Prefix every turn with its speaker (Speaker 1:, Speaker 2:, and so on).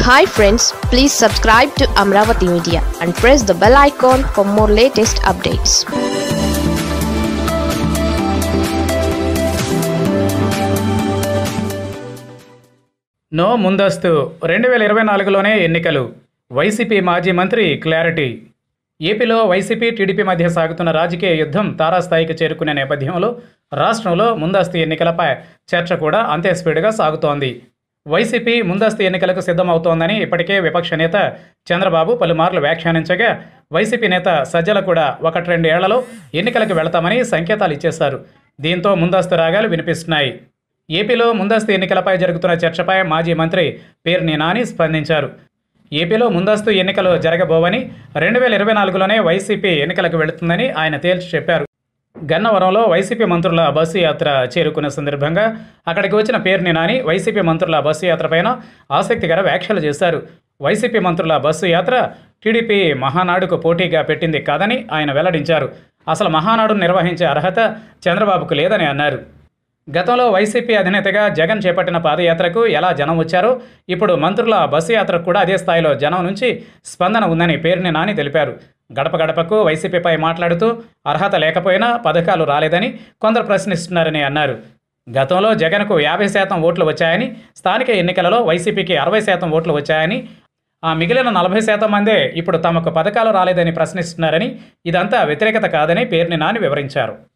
Speaker 1: hi friends please subscribe to Amaravati media and press the bell icon for more latest updates
Speaker 2: no ముందస్తు రెండు వేల ఇరవై నాలుగులోనే ఎన్నికలు YCP మాజీ మంత్రి క్లారిటీ ఏపీలో వైసీపీ టీడీపీ మధ్య సాగుతున్న రాజకీయ యుద్ధం తారాస్థాయికి చేరుకునే నేపథ్యంలో రాష్ట్రంలో ముందస్తు ఎన్నికలపై చర్చ కూడా అంతే స్పీడ్గా సాగుతోంది వైసీపీ ముందస్తు ఎన్నికలకు సిద్ధమవుతోందని ఇప్పటికే విపక్ష నేత చంద్రబాబు పలుమార్లు వ్యాఖ్యానించగా వైసీపీ నేత సజ్జల కూడా ఒకటి రెండు ఏళ్లలో ఎన్నికలకు వెళతామని సంకేతాలు ఇచ్చేశారు దీంతో ముందస్తు రాగాలు వినిపిస్తున్నాయి ఏపీలో ముందస్తు ఎన్నికలపై జరుగుతున్న చర్చపై మాజీ మంత్రి పేర్ని నాని స్పందించారు ఏపీలో ముందస్తు ఎన్నికలు జరగబోవని రెండు వేల ఇరవై నాలుగులోనే వైసీపీ ఎన్నికలకు వెళుతుందని ఆయన తేల్చి చెప్పారు గన్నవరంలో వైసీపీ మంత్రుల బస్సు యాత్ర చేరుకున్న సందర్భంగా అక్కడికి వచ్చిన పేర్ని నాని వైసీపీ మంత్రుల బస్సు యాత్రపైన ఆసక్తికర వ్యాఖ్యలు చేశారు వైసీపీ మంత్రుల బస్సు యాత్ర టీడీపీ మహానాడుకు పోటీగా పెట్టింది కాదని ఆయన వెల్లడించారు అసలు మహానాడును నిర్వహించే అర్హత చంద్రబాబుకు లేదని అన్నారు గతంలో వైసీపీ అధినేతగా జగన్ చేపట్టిన పాదయాత్రకు ఎలా జనం వచ్చారో ఇప్పుడు మంత్రుల బస్సు యాత్రకు కూడా అదే స్థాయిలో జనం నుంచి స్పందన ఉందని పేరుని నాని తెలిపారు గడప గడపకు వైసీపీపై మాట్లాడుతూ అర్హత లేకపోయినా పథకాలు రాలేదని కొందరు ప్రశ్నిస్తున్నారని అన్నారు గతంలో జగన్కు యాభై శాతం ఓట్లు వచ్చాయని స్థానిక ఎన్నికలలో వైసీపీకి అరవై శాతం ఓట్లు వచ్చాయని ఆ మిగిలిన నలభై శాతం మందే ఇప్పుడు తమకు పథకాలు రాలేదని ప్రశ్నిస్తున్నారని ఇదంతా వ్యతిరేకత కాదని పేర్ని నాని వివరించారు